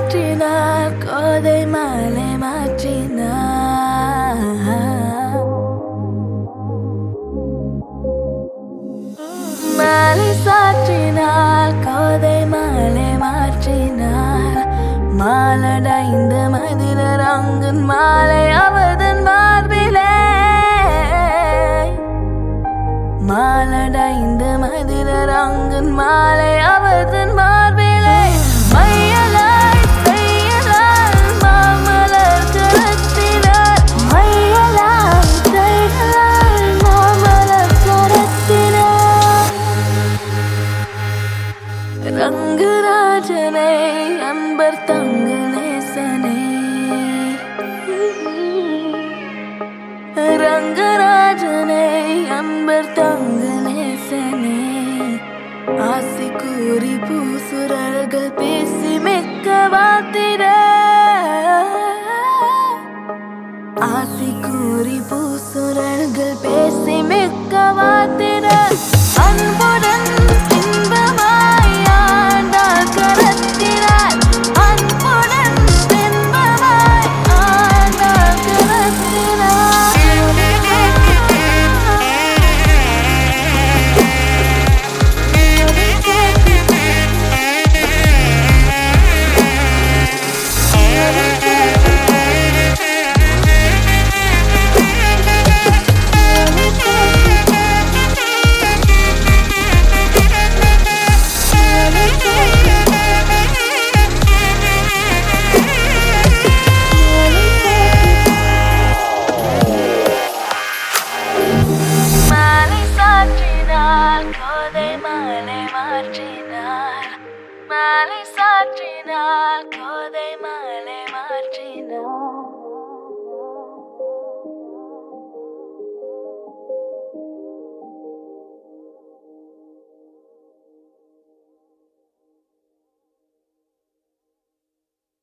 சாற்றினார் கோதை மாலை மாற்றினார் மாலை சாற்றினாள் கோதை மாலை மாற்றினாள் மாலடைந்த மதிலர் அங்கன் மாலை அவதன் மார்பிலே மாலடைந்த மதிலர் அங்கன் மாலை அவதன் மார்பிலே மையலாய் செய்யலால் மாமலர் கரத்தினார் மையலாய் செய்யலால் மாமலர் கரத்தினார் ரங்கராஜனே அன்பர் தங்கு நேசனே ரங்கராஜனே அன்பர் தங்கு நேசனே ஆசை கூறி பூசுரர்கள் பேசி மிக்க வாத்திர ஆசை கூறி பூசுரர்கள் பேசி மிக்க வாத்திர அன்புடன் இன்பமாய் ஆண்டாள் கரத்தினார் அன்புடன் இன்பமாய் ஆண்டாள் மாலை சாற்றினாள் கோதை மாலை மாற்றினாள் மாலை சாற்றினாள் கோதை மாலை